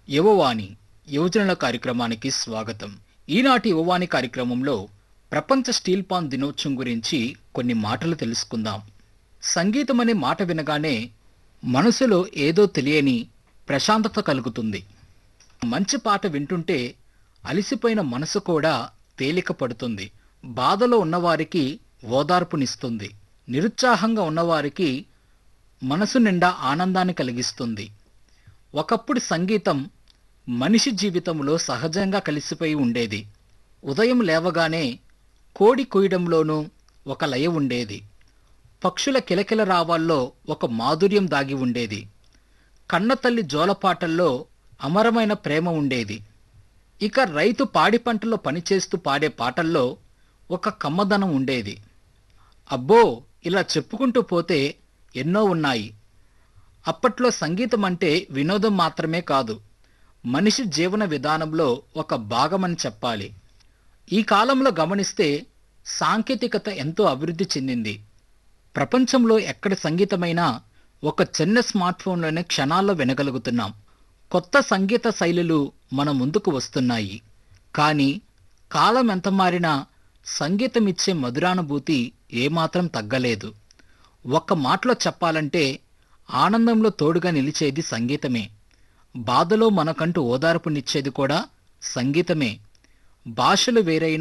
యువవాణి యువజనుల కార్యక్రమానికి స్వాగతం ఈనాటి యువవాణి కార్యక్రమంలో ప్రపంచ స్టీల్ పాన్ దినోత్సవం గురించి కొన్ని మాటలు తెలుసుకుందాం సంగీతం అనే మాట వినగానే మనసులో ఏదో తెలియని ప్రశాంతత కలుగుతుంది మంచి పాట వింటుంటే అలిసిపోయిన మనసు కూడా తేలిక పడుతుంది బాధలో ఉన్నవారికి ఓదార్పునిస్తుంది నిరుత్సాహంగా ఉన్నవారికి మనసు నిండా ఆనందాన్ని కలిగిస్తుంది ఒకప్పుడు సంగీతం మనిషి జీవితంలో సహజంగా కలిసిపోయి ఉండేది ఉదయం లేవగానే కోడి కొయ్యడంలోనూ ఒక లయ ఉండేది పక్షుల కిలకిల రావాల్లో ఒక మాధుర్యం దాగి ఉండేది కన్నతల్లి జోలపాటల్లో అమరమైన ప్రేమ ఉండేది ఇక రైతు పాడి పంటలో పనిచేస్తూ పాడే పాటల్లో ఒక కమ్మదనం ఉండేది అబ్బో ఇలా చెప్పుకుంటూ పోతే ఎన్నో ఉన్నాయి అప్పట్లో సంగీతం అంటే వినోదం మాత్రమే కాదు మనిషి జీవన విధానంలో ఒక భాగమని చెప్పాలి ఈ కాలంలో గమనిస్తే సాంకేతికత ఎంతో అభివృద్ధి చెందింది ప్రపంచంలో ఎక్కడ సంగీతమైనా ఒక చిన్న స్మార్ట్ ఫోన్లోనే క్షణాల్లో వినగలుగుతున్నాం కొత్త సంగీత శైలులు మన ముందుకు వస్తున్నాయి కానీ కాలం ఎంత మారినా సంగీతం ఇచ్చే మధురానుభూతి ఏమాత్రం తగ్గలేదు ఒక్క మాటలో చెప్పాలంటే ఆనందంలో తోడుగా నిలిచేది సంగీతమే బాధలో మనకంటూ ఓదార్పునిచ్చేది కూడా సంగీతమే భాషలు వేరైన